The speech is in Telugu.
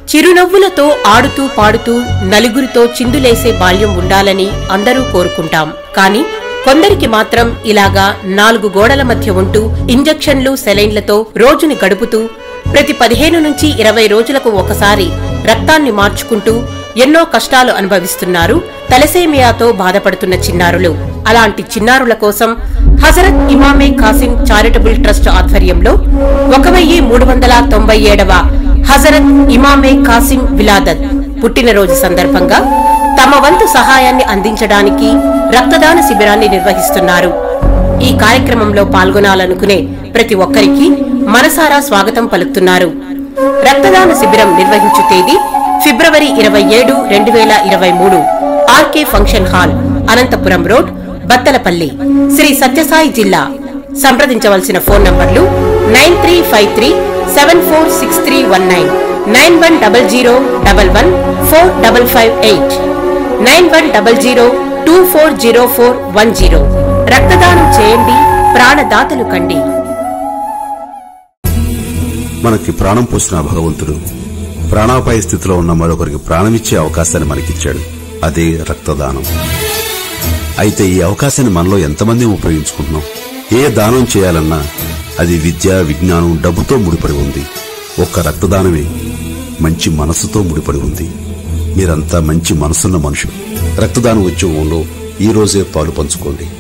చిరునవ్వులతో ఆడుతూ పాడుతూ నలుగురితో చిందులేసే బాల్యం ఉండాలని అందరూ కోరుకుంటాం కానీ కొందరికి మాత్రం ఇలాగా నాలుగు గోడల మధ్య ఉంటూ ఇంజెక్షన్లు సెలైన్లతో రోజుని గడుపుతూ ప్రతి పదిహేను నుంచి ఇరవై రోజులకు ఒకసారి రక్తాన్ని మార్చుకుంటూ ఎన్నో కష్టాలు అనుభవిస్తున్నారు తలసేమియాతో బాధపడుతున్న చిన్నారులు అలాంటి చిన్నారుల కోసం హజరత్ ఇమామే కాసిం చారిటబుల్ ట్రస్ట్ ఆధ్వర్యంలో ఒక వెయ్యి మూడు వందల తొంభై ఏడవ హజరత్ ఇమామే కాసిం విలాదత్ పుట్టినరోజు సందర్భంగా తమ వంతు సహాయాన్ని అందించడానికి రక్తదాన శిబిరాన్ని నిర్వహిస్తున్నారు ఈ కార్యక్రమంలో పాల్గొనాలనుకునే ప్రతి ఒక్కరికి మనసారా స్వాగతం పలుకుతున్నారు రక్తదాన శిబిరం నిర్వహించు తేదీ ఫిబ్రవరి ఇరవై ఏడు రెండు వేల ఇరవై మూడు RK function hall Anantapuram road Bathalapalli Shri Sathya Sai జిల్లా సంప్రదించవలసిన ఫోన్ నంబర్లు nine three five three seven four six three one nine nine one double zero double one four double five eight nine one double zero two four zero four one zero రక్తదానం చేయండి ప్రాణదాతలు కండి మనకి ప్రాణం పోసిన ఆ భగవంతుడు ప్రాణాపాయ స్థితిలో ఉన్న మరొకరికి ప్రాణమిచ్చే అవకాశాన్ని మనకిచ్చాడు అదే రక్తదానం అయితే ఈ అవకాశాన్ని మనలో ఎంతమంది ఉపయోగించుకుంటున్నాం ఏ దానం చేయాలన్నా అది విద్య విజ్ఞానం డబ్బుతో ముడిపడి ఉంది ఒక్క రక్తదానమే మంచి మనసుతో ముడిపడి ఉంది మీరంతా మంచి మనసున్న మనుషులు రక్తదాన ఉద్యమంలో ఈ రోజే పాలు పంచుకోండి